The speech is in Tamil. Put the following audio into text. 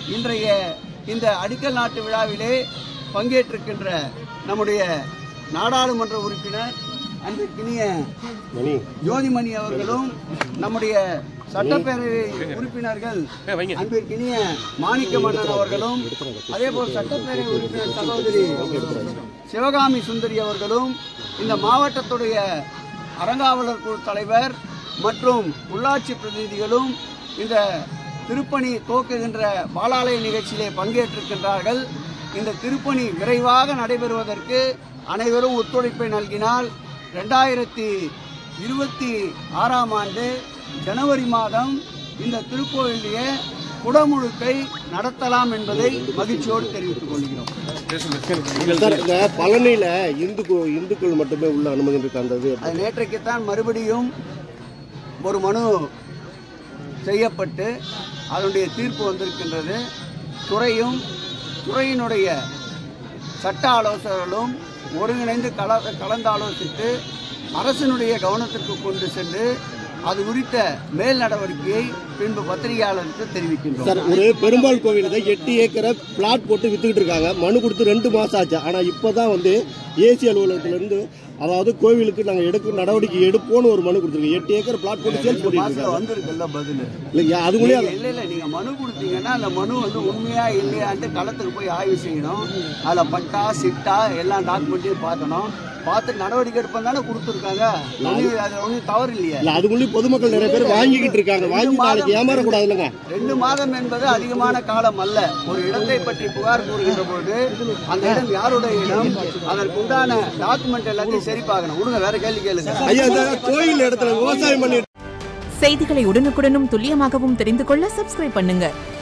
இன்றைய இந்த அடிக்கல் நாட்டு விழாவிலே பங்கேற்றிருக்கின்ற நம்முடைய நாடாளுமன்ற உறுப்பினர் அன்பிற்கினிய ஜோதிமணி அவர்களும் நம்முடைய சட்டப்பேரவை உறுப்பினர்கள் அன்பிற்கினிய மாணிக்க மன்னன் அவர்களும் அதே போல் சட்டப்பேரவை உறுப்பினர் சகோதரி சிவகாமி சுந்தரி அவர்களும் இந்த மாவட்டத்துடைய அறங்காவலர் குழு தலைவர் மற்றும் உள்ளாட்சி பிரதிநிதிகளும் இந்த திருப்பணி துவக்குகின்ற பாலாலய நிகழ்ச்சியிலே பங்கேற்றிருக்கின்றார்கள் இந்த திருப்பணி விரைவாக நடைபெறுவதற்கு அனைவரும் ஒத்துழைப்பை நல்கினால் ரெண்டாயிரத்தி இருபத்தி ஆறாம் ஆண்டு ஜனவரி மாதம் இந்த திருக்கோயிலுடைய குடமுழுக்கை நடத்தலாம் என்பதை மகிழ்ச்சியோடு தெரிவித்துக் கொள்கிறோம் சார் இந்த பழனியில இந்து கோ- இந்துக்கள் மட்டுமே உள்ள அனுமதி இருக்கு அந்த இது அது நேற்றைக்குத்தான் மறுபடியும் ஒரு மனு செய்யப்பட்டு அதனுடைய தீர்ப்பு வந்திருக்கின்றது துறையும் துறையினுடைய சட்ட ஆலோசகர்களும் ஒருங்கிணைந்து கல கலந்து ஆலோசித்து அரசினுடைய கவனத்திற்கு கொண்டு சென்று அது குறித்த மேல் நடவடிக்கையை பின்பு பத்திரிகையாளருக்கு தெரிவிக்கின்றோம் சார் ஒரு பெருமாள் கோவிலுக்கு எட்டு ஏக்கரை பிளாட் போட்டு வித்துக்கிட்டு இருக்காங்க மனு கொடுத்து ரெண்டு மாசம் ஆச்சு ஆனா இப்பதான் வந்து ஏசி அலுவலகத்துல இருந்து அதாவது கோவிலுக்கு நாங்க எடுக்க நடவடிக்கை எடுப்போம்னு ஒரு மனு கொடுத்துருக்கோம் எட்டு ஏக்கர் பிளாட் போட்டு சேல்ஸ் பண்ணிட்டு மாசத்துல இருக்காங்க வந்திருக்குல்ல பதில் இல்ல அதுக்குள்ளேயே இல்ல இல்ல நீங்க மனு கொடுத்தீங்கன்னா அந்த மனு வந்து உண்மையா இல்லையான்ட்டு களத்துக்கு போய் ஆய்வு செய்யணும் அதுல பட்டா சிட்டா எல்லாம் டாக்குமெண்ட்டையும் பார்க்கணும் பார்த்து நடவடிக்கை எடுப்போம் தானே கொடுத்துருக்காங்க ஒண்ணும் அது ஒன்றும் தவறு இல்லையே இல்ல அதுக்குள்ளேயும் பொதுமக்கள் நிறைய பேர் வாங்கிக்கிட்டு இருக்காங்க வாங்கி நாளைக்கு ஏமாறக்கூடாது இல்லைங்க ரெண்டு மாதம் என்பது அதிகமான காலம் அல்ல ஒரு இடத்தை பற்றி புகார் கூறுகின்ற போது அந்த இடம் யாருடைய இடம் அதற்குண்டான டாக்குமெண்ட் எல்லாத்தையும் சரி பார்க்கணும் விடுங்க வேற கேள்வி கேளுங்க ஐயா இந்த கோயில் இடத்துல விவசாயம் பண்ணி செய்திகளை உடனுக்குடனும் துல்லியமாகவும் தெரிந்து கொள்ள சப்ஸ்கிரைப் பண்ணுங்க